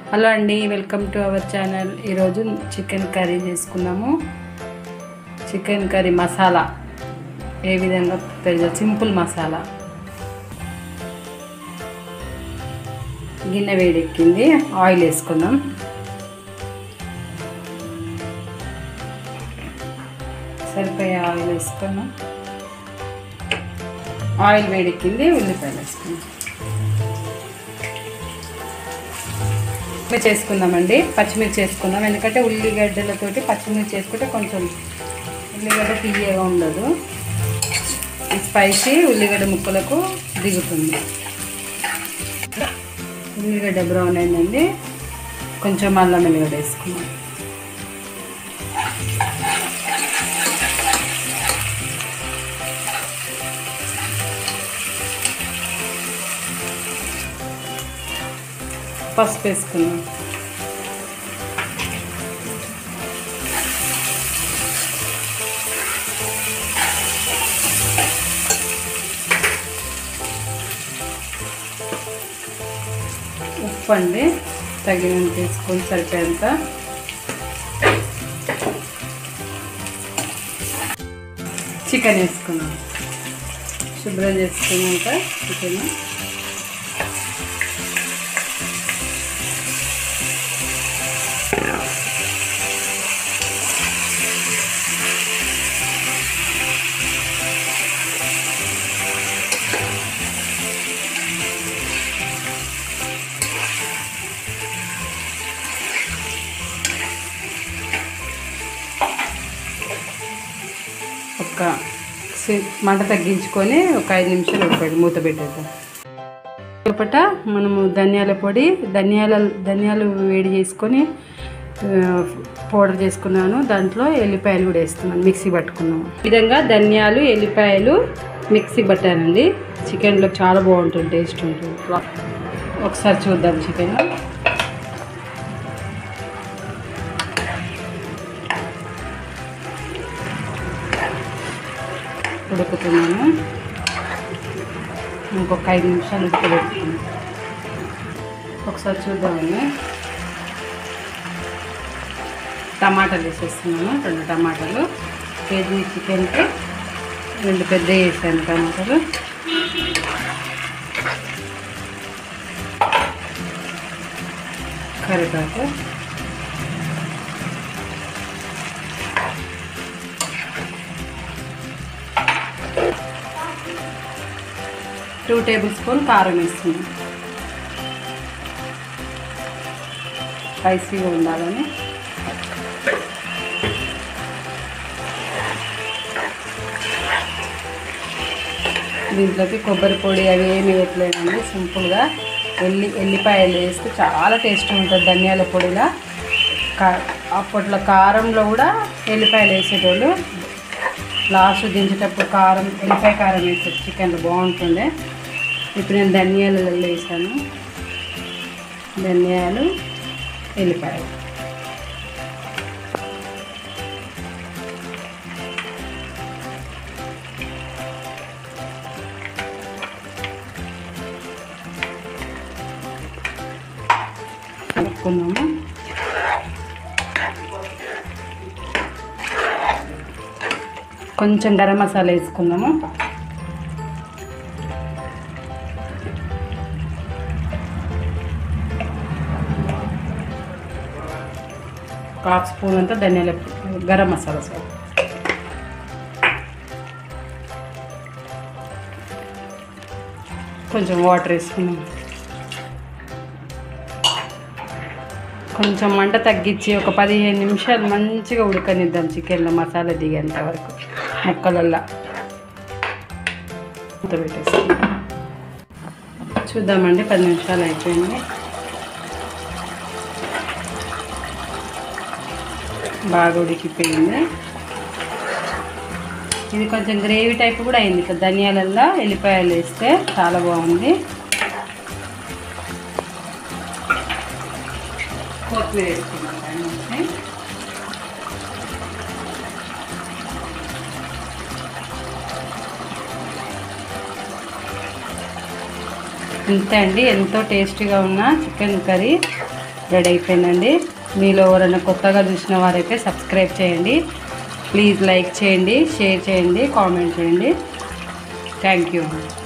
Hello అండి welcome to our channel ఈరోజు chicken curry చేసుకున్నాము చికెన్ కర్రీ మసాలా ఏ విధంగా ప్రిపేర్ చేయాలి సింపుల్ మసాలా గిన్నె వేడెక్కింది ఆయిల్ వేసుకుందాం సరిపోయే ఆయిల్ వేసుకున్నాం ఆయిల్ వేడెక్కింది ఉల్లిపాయలు వేసుకున్నాం పచ్చిమిర్చి చేసుకుందామండి పచ్చిమిర్చి వేసుకుందాం ఎందుకంటే ఉల్లిగడ్డలతోటి పచ్చిమిర్చి వేసుకుంటే కొంచెం ఉల్లిగడ్డ తీయగా ఉండదు ఈ స్పైసీ ఉల్లిగడ్డ ముక్కలకు దిగుతుంది ఉల్లిగడ్డ బ్రౌన్ అయిందండి కొంచెం అల్లం ఎల్లిగడ్డ వేసుకున్నాం పసుపు వేసుకున్నాం ఉప్పు అండి తగినంత తీసుకొని సరిపోయేంత చికెన్ వేసుకున్నాం శుభ్రం చేసుకున్నాక చికెన్ ఒక సి- మంట తగ్గించుకొని ఒక ఐదు నిమిషాలు ఉడకండి మూత పెట్టేద్దాం లోపట మనము ధనియాల పొడి ధనియాల ధనియాలు వేడి చేసుకొని ఆ, పౌడర్ చేసుకున్నాను దాంట్లో ఎల్లిపాయలు కూడా వేస్తున్నాను మిక్సీ పట్టుకున్నాము ఈ విధంగా ధనియాలు ఎల్లిపాయలు మిక్సీ పట్టానండి చికెన్లో చాలా బాగుంటుంది టేస్ట్ ఉంటుంది ఒకసారి చూద్దాం చికెన్ ఉడుకుతున్నాను ఇంకొక ఐదు నిమిషాలు ఉడకబెట్టుకున్నాను ఒకసారి చూద్దామండి టమాటాలు వేసేస్తున్నాను రెండు టమాటాలు కేజీ చికెన్కి రెండు పెద్ద వేసాను టమాటాలు కరివేపాకు టూ టేబుల్ స్పూన్ కారం వేస్తుంది స్పైసీగా ఉండాలని దీంట్లోకి కొబ్బరి పొడి అవి ఏమి వేయట్లేదండి సింపుల్గా ఎల్లి ఎల్లిపాయలు వేస్తే చాలా టేస్ట్ ఉంటుంది ధనియాల పొడిలా కా అప్పట్లో కారంలో కూడా ఎల్లిపాయలు వేసేటోళ్ళు లాస్ట్ దించేటప్పుడు కారం ఎల్లిపాయ కారం వేసారు చికెన్లో బాగుంటుండే ఇప్పుడు నేను ధనియాలు వేసాను ధనియాలు ఎల్లిపాయలు కలుపుకున్నాము కొంచెం గరం మసాలా వేసుకుందాము ఒక హాఫ్ స్పూన్ అంతా ధనియాల గరం మసాలా సార్ కొంచెం వాటర్ వేసుకున్నాం కొంచెం మంట తగ్గించి ఒక పదిహేను నిమిషాలు మంచిగా ఉడకనిద్దాం చికెన్లో మసాలా దిగేంత వరకు ముక్కలల్లా మూత పెట్టేసుకుందాం చూద్దామండి పది నిమిషాలు అయిపోయింది బాగా ఉడికిపోయింది ఇది కొంచెం గ్రేవీ టైప్ కూడా అయింది ఇట్లా ధనియాలల్లో ఎల్లిపాయలు వేస్తే చాలా బాగుంది కొత్తిమీర వేసుకుంటాం పైనుంచి. ఇంతే అండి ఎంతో టేస్టీగా ఉన్న చికెన్ కర్రీ రెడీ అయిపోయిందండి మీలో ఎవరైనా కొత్తగా చూసిన వారైతే సబ్స్క్రైబ్ చేయండి ప్లీజ్ లైక్ చేయండి షేర్ చేయండి కామెంట్ చేయండి థ్యాంక్ యూ